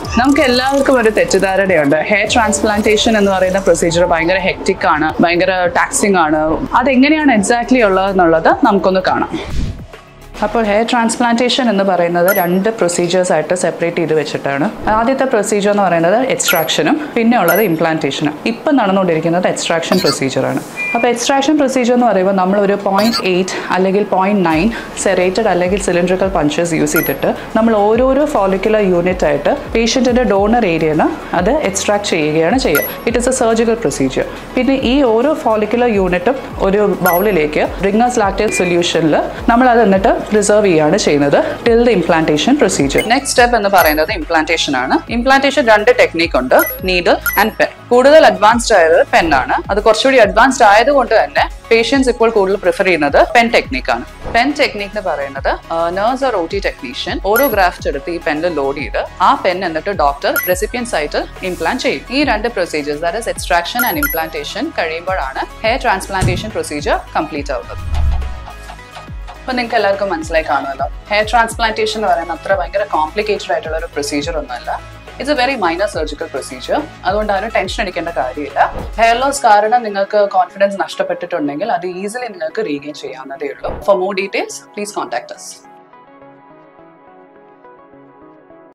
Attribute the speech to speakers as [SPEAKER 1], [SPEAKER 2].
[SPEAKER 1] നമുക്ക് എല്ലാവർക്കും ഒരു തെറ്റിദ്ധാരണയുണ്ട് ഹെയർ ട്രാൻസ്പ്ലാന്റേഷൻ എന്ന് പറയുന്ന പ്രൊസീജിയർ ഭയങ്കര ഹെക്റ്റിക് ആണ് ഭയങ്കര ടാക്സിങ് ആണ് അതെങ്ങനെയാണ് എക്സാക്ട്ലി ഉള്ളതെന്നുള്ളത് നമുക്കൊന്ന് കാണാം അപ്പോൾ ഹെയർ ട്രാൻസ്പ്ലാന്റേഷൻ എന്ന് പറയുന്നത് രണ്ട് പ്രൊസീജിയേഴ്സ് ആയിട്ട് സെപ്പറേറ്റ് ചെയ്ത് വെച്ചിട്ടാണ് ആദ്യത്തെ പ്രൊസീജിയർ എന്ന് പറയുന്നത് എക്സ്ട്രാക്ഷനും പിന്നെ ഉള്ളത് ഇംപ്ലാന്റേഷനും ഇപ്പം നടന്നുകൊണ്ടിരിക്കുന്നത് എക്സ്ട്രാക്ഷൻ പ്രൊസീജിയറാണ് അപ്പോൾ എക്സ്ട്രാക്ഷൻ പ്രൊസീജിയർ എന്ന് പറയുമ്പോൾ നമ്മൾ ഒരു പോയിന്റ് എയ്റ്റ് അല്ലെങ്കിൽ പോയിന്റ് നയൻ സെറേറ്റഡ് അല്ലെങ്കിൽ സിലിണ്ടറിക്കൽ പഞ്ചേഴ്സ് യൂസ് ചെയ്തിട്ട് നമ്മൾ ഓരോരോ ഫോളിക്കുലർ യൂണിറ്റ് ആയിട്ട് പേഷ്യൻറ്റിൻ്റെ ഡോണർ ഏരിയന്ന് അത് എക്സ്ട്രാക്ട് ചെയ്യുകയാണ് ചെയ്യുക it is a surgical procedure പിന്നെ ഈ ഓരോ ഫോളിക്കുലർ യൂണിറ്റും ഒരു ബൗളിലേക്ക് റിംഗേഴ്സ് ലാക്ടേറ്റ് സൊല്യൂഷനിൽ നമ്മൾ അത് എന്നിട്ട് പ്രിസർവ് ചെയ്യുകയാണ് ചെയ്യുന്നത് till the implantation procedure next step എന്ന് പറയുന്നത് ഇംപ്ലാന്റേഷൻ ആണ് ഇംപ്ലാന്റേഷൻ രണ്ട് ടെക്നിക് ഉണ്ട് നീഡിൽ ആൻഡ് പെൻ കൂടുതൽ അഡ്വാൻസ്ഡ് ആയത് പെൻ ആണ് അത് കുറച്ചുകൂടി അഡ്വാൻസ്ഡ് ആയതുകൊണ്ട് തന്നെ പേഷ്യൻസ് ഇപ്പോൾ കൂടുതൽ പ്രിഫർ ചെയ്യുന്നത് പെൻ ടെക്നിക് ആണ് പെൻ ടെക്നിക് എന്ന് പറയുന്നത് nurse or O T technician ഓരോ ഗ്രാഫ്റ്റ് എടുത്ത് ഈ പെന്നിൽ ലോഡ് ചെയ്ത് ആ പെൻ എന്നിട്ട് ഡോക്ടർ റെസിപ്പിയൻ സൈറ്റിൽ ഇംപ്ലാന്റ് ചെയ്യും ഈ രണ്ട് procedures that is extraction and implantation കഴിയുമ്പോഴാണ് ഹെയർ ട്രാൻസ്പ്ലാന്റേഷൻ പ്രൊസീജിയർ കംപ്ലീറ്റ് ആവുന്നത് അപ്പൊ നിങ്ങൾക്ക് എല്ലാവർക്കും മനസ്സിലായി കാണുമല്ലോ ഹെയർ ട്രാൻസ്പ്ലാന്റേഷൻ എന്ന് പറയുന്നത് അത്ര ഭയങ്കര കോംപ്ലിക്കേറ്റഡ് ആയിട്ടുള്ള ഒരു പ്രൊസീജിയർ ഒന്നുമല്ല it's a very minor surgical procedure അതുകൊണ്ട് അതിന് ടെൻഷൻ അടിക്കേണ്ട കാര്യമില്ല ഹെയർ ലോസ് കാരണം നിങ്ങൾക്ക് കോൺഫിഡൻസ് നഷ്ടപ്പെട്ടിട്ടുണ്ടെങ്കിൽ അത് ഈസിലി നിങ്ങൾക്ക് റീഗെയിൻ ചെയ്യാവുന്നതേ ഉള്ളൂ for more details please contact us